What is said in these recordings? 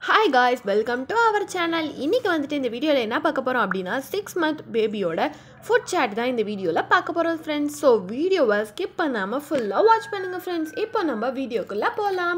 hi guys welcome to our channel இன்றைக்கி வந்துட்டு இந்த வீடியோவில் என்ன பார்க்க போகிறோம் அப்படின்னா சிக்ஸ் மந்த் பேபியோட ஃபுட் சாட் தான் இந்த வீடியோவில் பார்க்க போகிறோம் ஃப்ரெண்ட்ஸ் ஸோ வீடியோவை ஸ்கிப் பண்ணாமல் ஃபுல்லாக வாட்ச் பண்ணுங்கள் ஃப்ரெண்ட்ஸ் இப்போ நம்ம வீடியோக்குள்ளே போகலாம்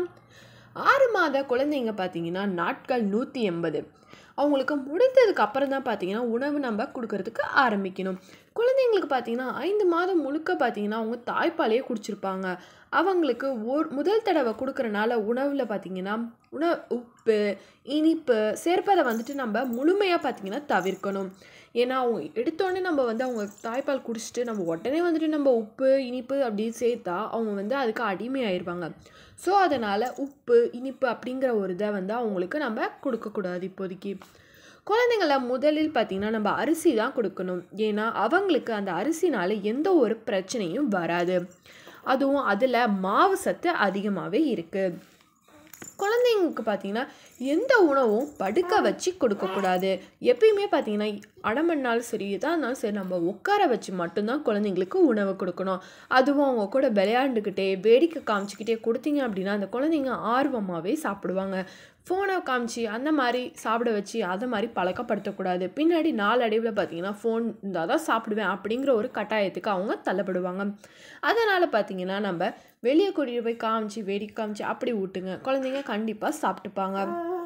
ஆறு மாத குழந்தைங்க பார்த்தீங்கன்னா நாட்கள் நூற்றி எண்பது அவங்களுக்கு முடித்ததுக்கு அப்புறம் தான் பார்த்தீங்கன்னா உணவு நம்ம கொடுக்கறதுக்கு ஆரம்பிக்கணும் குழந்தைங்களுக்கு பார்த்தீங்கன்னா ஐந்து மாதம் முழுக்க பார்த்தீங்கன்னா அவங்க தாய்ப்பாலையே குடிச்சிருப்பாங்க அவங்களுக்கு ஒரு முதல் தடவை கொடுக்குறனால உணவில் பார்த்தீங்கன்னா உணவு உப்பு இனிப்பு சேர்ப்பதை வந்துட்டு நம்ம முழுமையாக பார்த்தீங்கன்னா தவிர்க்கணும் ஏன்னா அவங்க எடுத்தோடனே நம்ம வந்து அவங்க தாய்ப்பால் குடிச்சிட்டு நம்ம உடனே வந்துட்டு நம்ம உப்பு இனிப்பு அப்படி சேர்த்தா அவங்க வந்து அதுக்கு அடிமையாயிருவாங்க ஸோ அதனால் உப்பு இனிப்பு அப்படிங்கிற ஒரு இதை வந்து அவங்களுக்கு நம்ம கொடுக்கக்கூடாது இப்போதைக்கு குழந்தைங்கள முதலில் பார்த்திங்கன்னா நம்ம அரிசி தான் கொடுக்கணும் ஏன்னா அவங்களுக்கு அந்த அரிசினால எந்த ஒரு பிரச்சனையும் வராது அதுவும் அதில் மாவு சத்து அதிகமாகவே இருக்குது குழந்தைங்களுக்கு பார்த்தீங்கன்னா எந்த உணவும் படுக்க வச்சு கொடுக்கக்கூடாது எப்பயுமே பார்த்தீங்கன்னா அடமண்ணாலும் சரி எதாக இருந்தாலும் சரி நம்ம உட்கார வச்சு மட்டும்தான் குழந்தைங்களுக்கு உணவு கொடுக்கணும் அதுவும் அவங்க கூட விளையாண்டுக்கிட்டே வேடிக்கை காமிச்சிக்கிட்டே கொடுத்தீங்க அப்படின்னா அந்த குழந்தைங்க ஆர்வமாகவே சாப்பிடுவாங்க ஃபோனை காமிச்சு அந்த மாதிரி சாப்பிட வச்சு அதை மாதிரி பழக்கப்படுத்தக்கூடாது பின்னாடி நாளடைவில் பார்த்தீங்கன்னா ஃபோன் இருந்தால் தான் சாப்பிடுவேன் அப்படிங்கிற ஒரு கட்டாயத்துக்கு அவங்க தள்ளப்படுவாங்க அதனால் பார்த்தீங்கன்னா நம்ம வெளியே கூட்டிகிட்டு போய் காமிச்சு வேடிக்கை காமிச்சு அப்படி ஊட்டுங்க குழந்தைங்க கண்டிப்பாக சாப்பிட்டுப்பாங்க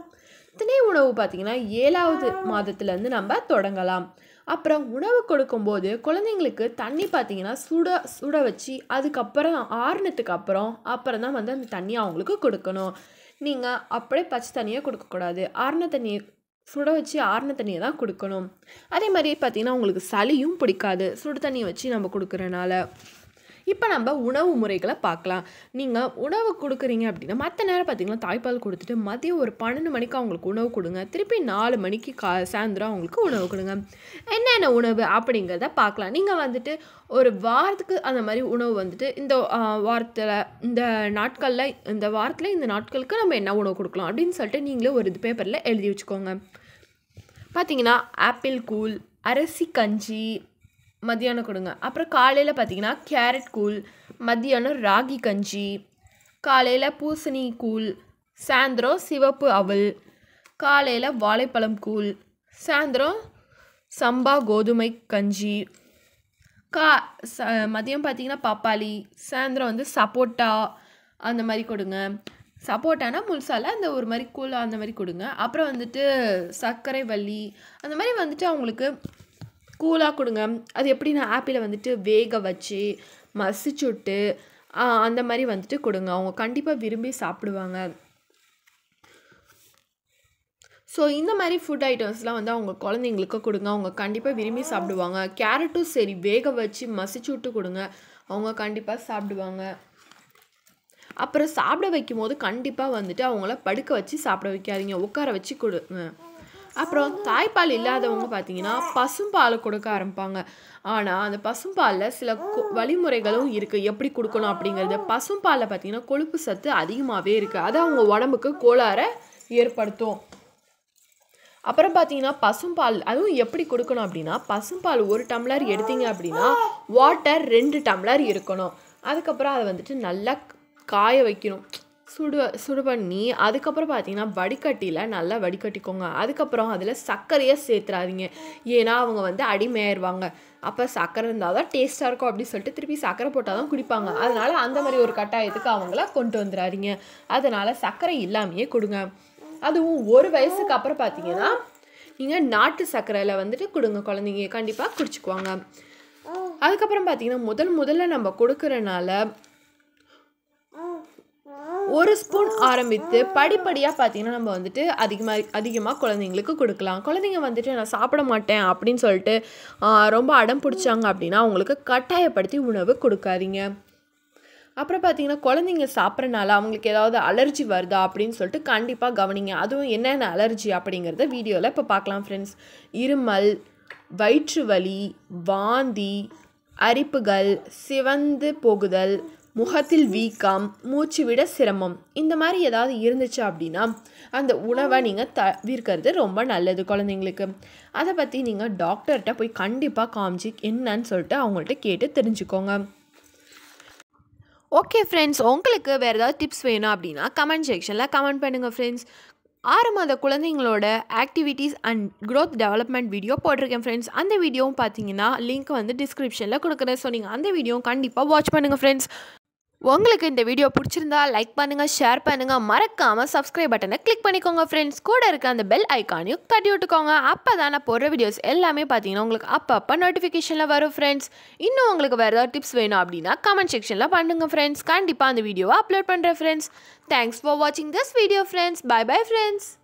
திணை உணவு பார்த்திங்கன்னா ஏழாவது மாதத்துலேருந்து நம்ம தொடங்கலாம் அப்புறம் உணவு கொடுக்கும்போது குழந்தைங்களுக்கு தண்ணி பார்த்தீங்கன்னா சுட சுட வச்சு அதுக்கப்புறம் ஆறுனத்துக்கு அப்புறம் அப்புறம் தான் வந்து அந்த தண்ணியை அவங்களுக்கு கொடுக்கணும் நீங்கள் அப்படியே பச்சை தண்ணியை கொடுக்கக்கூடாது ஆறுன தண்ணியை சுட வச்சு ஆறுன தண்ணியை தான் கொடுக்கணும் அதே மாதிரி பார்த்திங்கன்னா உங்களுக்கு சளியும் பிடிக்காது சுடு தண்ணியை வச்சு நம்ம கொடுக்குறனால இப்போ நம்ம உணவு முறைகளை பார்க்கலாம் நீங்கள் உணவு கொடுக்குறீங்க அப்படின்னா மற்ற நேரம் பார்த்தீங்கன்னா தாய்ப்பால் கொடுத்துட்டு மதியம் ஒரு பன்னெண்டு மணிக்கு அவங்களுக்கு உணவு கொடுங்க திருப்பி நாலு மணிக்கு கா சாயந்தரம் அவங்களுக்கு உணவு கொடுங்க என்னென்ன உணவு அப்படிங்கிறத பார்க்கலாம் நீங்கள் வந்துட்டு ஒரு வாரத்துக்கு அந்த மாதிரி உணவு வந்துட்டு இந்த வாரத்தில் இந்த நாட்களில் இந்த வாரத்தில் இந்த நாட்களுக்கு நம்ம என்ன உணவு கொடுக்கலாம் அப்படின்னு சொல்லிட்டு நீங்களே ஒரு இது பேப்பரில் எழுதி வச்சுக்கோங்க பார்த்தீங்கன்னா ஆப்பிள் கூழ் அரிசி கஞ்சி மத்தியானம் கொடுங்க அப்புறம் காலையில் பார்த்தீங்கன்னா கேரட் கூழ் மத்தியானம் ராகி கஞ்சி காலையில் பூசணி கூழ் சாயந்தரம் சிவப்பு அவல் காலையில் வாழைப்பழம் கூழ் சாயந்தரம் சம்பா கோதுமை கஞ்சி கா ச மதியம் பார்த்தீங்கன்னா பப்பாளி சாயந்தரம் வந்து சப்போட்டா அந்த மாதிரி கொடுங்க சப்போட்டானா முழுசால அந்த ஒரு மாதிரி கூழ் அந்த மாதிரி கொடுங்க அப்புறம் வந்துட்டு சர்க்கரை வள்ளி அந்த மாதிரி வந்துட்டு அவங்களுக்கு கூலாக கொடுங்க அது எப்படின்னா ஆப்பிளை வந்துட்டு வேக வச்சு மசிச்சுட்டு அந்த மாதிரி வந்துட்டு கொடுங்க அவங்க கண்டிப்பாக விரும்பி சாப்பிடுவாங்க ஸோ இந்த மாதிரி ஃபுட் ஐட்டம்ஸ்லாம் வந்து அவங்க குழந்தைங்களுக்கு கொடுங்க அவங்க கண்டிப்பாக விரும்பி சாப்பிடுவாங்க கேரட்டும் சரி வேக வச்சு மசிச்சு விட்டு கொடுங்க அவங்க கண்டிப்பாக சாப்பிடுவாங்க அப்புறம் சாப்பிட வைக்கும் போது கண்டிப்பாக வந்துட்டு அவங்கள படுக்க வச்சு சாப்பிட வைக்காதீங்க உட்கார வச்சு கொடுங்க அப்புறம் தாய்ப்பால் இல்லாதவங்க பார்த்தீங்கன்னா பசும்பாலை கொடுக்க ஆரம்பிப்பாங்க ஆனால் அந்த பசும்பாலில் சில வழிமுறைகளும் இருக்குது எப்படி கொடுக்கணும் அப்படிங்கிறது பசும்பாலில் பார்த்தீங்கன்னா கொழுப்பு சத்து அதிகமாகவே இருக்குது அது அவங்க உடம்புக்கு கோளாறை ஏற்படுத்தும் அப்புறம் பார்த்தீங்கன்னா பசும்பால் அதுவும் எப்படி கொடுக்கணும் அப்படின்னா பசும்பால் ஒரு டம்ளர் எடுத்தீங்க அப்படின்னா வாட்டர் ரெண்டு டம்ளர் இருக்கணும் அதுக்கப்புறம் அதை வந்துட்டு நல்லா காய வைக்கணும் சுடு சுடு பண்ணி அதுக்கப்புறம் பார்த்தீங்கன்னா வடிகட்டியில் நல்லா வடிகட்டிக்கோங்க அதுக்கப்புறம் அதில் சர்க்கரையை சேர்த்துறாதீங்க ஏன்னா அவங்க வந்து அடிமையாயிருவாங்க அப்போ சர்க்கரை இருந்தால் தான் டேஸ்ட்டாக இருக்கும் அப்படின்னு சொல்லிட்டு திருப்பி சர்க்கரை போட்டால் தான் குடிப்பாங்க அதனால் அந்த மாதிரி ஒரு கட்டாயத்துக்கு அவங்கள கொண்டு வந்துடாதீங்க அதனால் சர்க்கரை இல்லாமையே கொடுங்க அதுவும் ஒரு வயசுக்கு அப்புறம் பார்த்தீங்கன்னா நீங்கள் நாட்டு சர்க்கரையில் வந்துட்டு கொடுங்க குழந்தைங்க கண்டிப்பாக குடிச்சுக்குவாங்க அதுக்கப்புறம் பார்த்தீங்கன்னா முதல் முதல்ல நம்ம கொடுக்குறனால ஒரு ஸ்பூன் ஆரம்பித்து படிப்படியாக பார்த்தீங்கன்னா நம்ம வந்துட்டு அதிகமாக அதிகமாக குழந்தைங்களுக்கு கொடுக்கலாம் குழந்தைங்க வந்துட்டு நான் சாப்பிட மாட்டேன் அப்படின்னு சொல்லிட்டு ரொம்ப அடம் பிடிச்சாங்க அப்படின்னா அவங்களுக்கு கட்டாயப்படுத்தி உணவு கொடுக்காதீங்க அப்புறம் பார்த்தீங்கன்னா குழந்தைங்க சாப்பிட்றனால அவங்களுக்கு ஏதாவது அலர்ஜி வருதா அப்படின்னு சொல்லிட்டு கண்டிப்பாக கவனிங்க அதுவும் என்னென்ன அலர்ஜி அப்படிங்கிறத வீடியோவில் இப்போ பார்க்கலாம் ஃப்ரெண்ட்ஸ் இருமல் வயிற்று வலி வாந்தி அரிப்புகள் சிவந்து போகுதல் முகத்தில் வீக்கம் மூச்சு விட சிரமம் இந்த மாதிரி ஏதாவது இருந்துச்சு அப்படின்னா அந்த உணவை நீங்கள் தவிர்க்கிறது ரொம்ப நல்லது குழந்தைங்களுக்கு அதை பற்றி நீங்கள் டாக்டர்கிட்ட போய் கண்டிப்பாக காமிச்சு என்னன்னு சொல்லிட்டு அவங்கள்ட்ட கேட்டு தெரிஞ்சுக்கோங்க ஓகே ஃப்ரெண்ட்ஸ் உங்களுக்கு வேறு ஏதாவது டிப்ஸ் வேணும் அப்படின்னா கமெண்ட் செக்ஷனில் கமெண்ட் பண்ணுங்கள் ஃப்ரெண்ட்ஸ் ஆறு மாத குழந்தைங்களோட activities and growth development video போட்டிருக்கேன் ஃப்ரெண்ட்ஸ் அந்த வீடியோவும் பார்த்தீங்கன்னா லிங்க் வந்து டிஸ்கிரிப்ஷனில் கொடுக்குறேன் ஸோ நீங்கள் அந்த வீடியோவும் கண்டிப்பாக வாட்ச் பண்ணுங்கள் ஃப்ரெண்ட்ஸ் உங்களுக்கு இந்த வீடியோ பிடிச்சிருந்தா லைக் பண்ணுங்கள் ஷேர் பண்ணுங்கள் மறக்காமல் சப்ஸ்கிரைப் பட்டனை கிளிக் பண்ணிக்கோங்க ஃப்ரெண்ட்ஸ் கூட இருக்க அந்த பெல் ஐக்கானையும் தட்டி விட்டுக்கோங்க அப்போ தான் நான் போடுற வீடியோஸ் எல்லாமே பார்த்தீங்கன்னா உங்களுக்கு அப்பப்போ நோட்டிஃபிகேஷனில் வரும் ஃப்ரெண்ட்ஸ் இன்னும் உங்களுக்கு வேறு ஏதாவது டிப்ஸ் வேணும் அப்படின்னா கமெண்ட் செக்ஷனில் பண்ணுங்க ஃப்ரெண்ட்ஸ் கண்டிப்பாக அந்த வீடியோவை அப்லோட் பண்ணுறேன் ஃப்ரெண்ட்ஸ் தேங்க்ஸ் ஃபார் வாட்சிங் this video friends bye bye friends